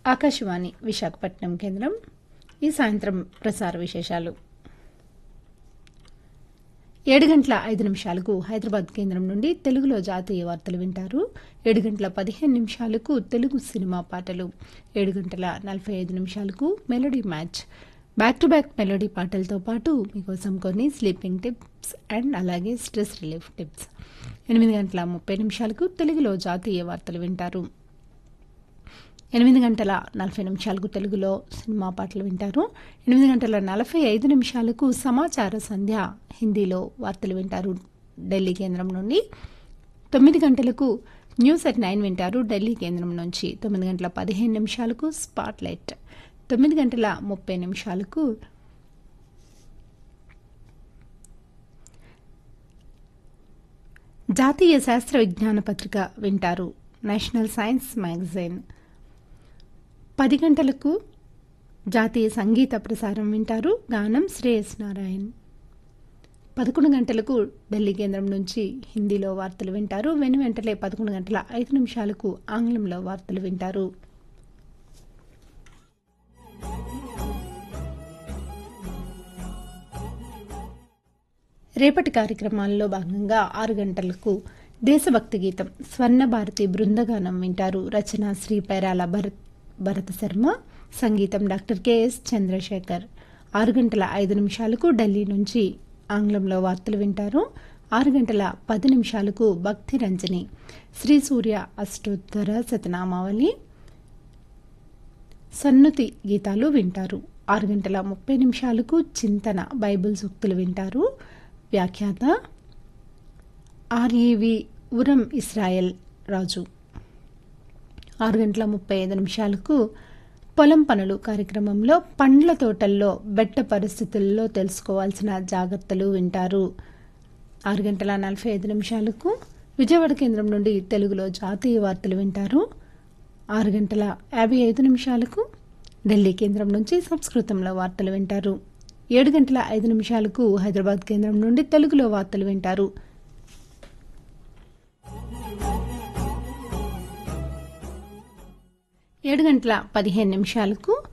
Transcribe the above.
ఆకాశవాణి విశాఖపట్నం కేంద్రం ఈ సాయంత్రం ప్రసార విశేషాలు ఏడు గంటల ఐదు నిమిషాలకు హైదరాబాద్ కేంద్రం నుండి తెలుగులో జాతీయ వార్తలు వింటారు ఏడు గంటల పదిహేను నిమిషాలకు తెలుగు సినిమా పాటలు ఏడు గంటల నలభై ఐదు నిమిషాలకు melody match back to back melody పాటలతో పాటు మీకోసం కొన్ని స్లీపింగ్ టిప్స్ అండ్ అలాగే స్ట్రెస్ రిలీఫ్ టిప్స్ ఎనిమిది గంటల ముప్పై నిమిషాలకు తెలుగులో జాతీయ వార్తలు వింటారు ఎనిమిది గంటల నలభై నిమిషాలకు తెలుగులో సినిమా పాటలు వింటారు ఎనిమిది గంటల నలభై ఐదు నిమిషాలకు సమాచార సంధ్య హిందీలో వార్తలు వింటారు ఢిల్లీ కేంద్రం నుండి తొమ్మిది గంటలకు న్యూస్ అట్ నైన్ వింటారు ఢిల్లీ కేంద్రం నుంచి తొమ్మిది గంటల పదిహేను నిమిషాలకు స్పాట్ లైట్ తొమ్మిది గంటల ముప్పై నిమిషాలకు జాతీయ శాస్త్ర విజ్ఞాన పత్రిక వింటారు నేషనల్ సైన్స్ మ్యాగజైన్ పది గంటలకు జాతీయ సంగీత ప్రసారం వింటారు గానం శ్రేయస్ నారాయణ్ పదకొండు గంటలకు ఢిల్లీ కేంద్రం నుంచి హిందీలో వార్తలు వింటారు వెను వెంటనే పదకొండు గంటల ఐదు నిమిషాలకు ఆంగ్లంలో వార్తలు వింటారు రేపటి కార్యక్రమాల్లో భాగంగా ఆరు గంటలకు దేశభక్తి గీతం స్వర్ణ భారతి బృందగానం వింటారు రచన శ్రీ పేరాల భరత్ భరత శర్మ సంగీతం డాక్టర్ కెఎస్ చంద్రశేఖర్ ఆరు గంటల ఐదు నిమిషాలకు ఢిల్లీ నుంచి ఆంగ్లంలో వార్తలు వింటారు ఆరు గంటల పది నిమిషాలకు భక్తి రంజని శ్రీ సూర్య అష్టోత్తర శతనామావళి సన్నుతి గీతాలు వింటారు ఆరు గంటల ముప్పై నిమిషాలకు చింతన బైబిల్ సూక్తులు వింటారు వ్యాఖ్యాత ఆర్ఈవి ఉరం ఇస్రాయల్ రాజు ఆరు గంటల ముప్పై ఐదు నిమిషాలకు పొలం పనులు కార్యక్రమంలో పండ్ల తోటల్లో బెట్ట పరిస్థితుల్లో తెలుసుకోవాల్సిన జాగ్రత్తలు వింటారు ఆరు గంటల నలభై ఐదు నిమిషాలకు విజయవాడ కేంద్రం నుండి తెలుగులో జాతీయ వార్తలు వింటారు ఆరు గంటల యాభై ఐదు నిమిషాలకు ఢిల్లీ కేంద్రం నుంచి సంస్కృతంలో వార్తలు వింటారు ఏడు గంటల ఐదు నిమిషాలకు హైదరాబాద్ కేంద్రం నుండి తెలుగులో వార్తలు వింటారు ఏడు గంటల పదిహేను నిమిషాలకు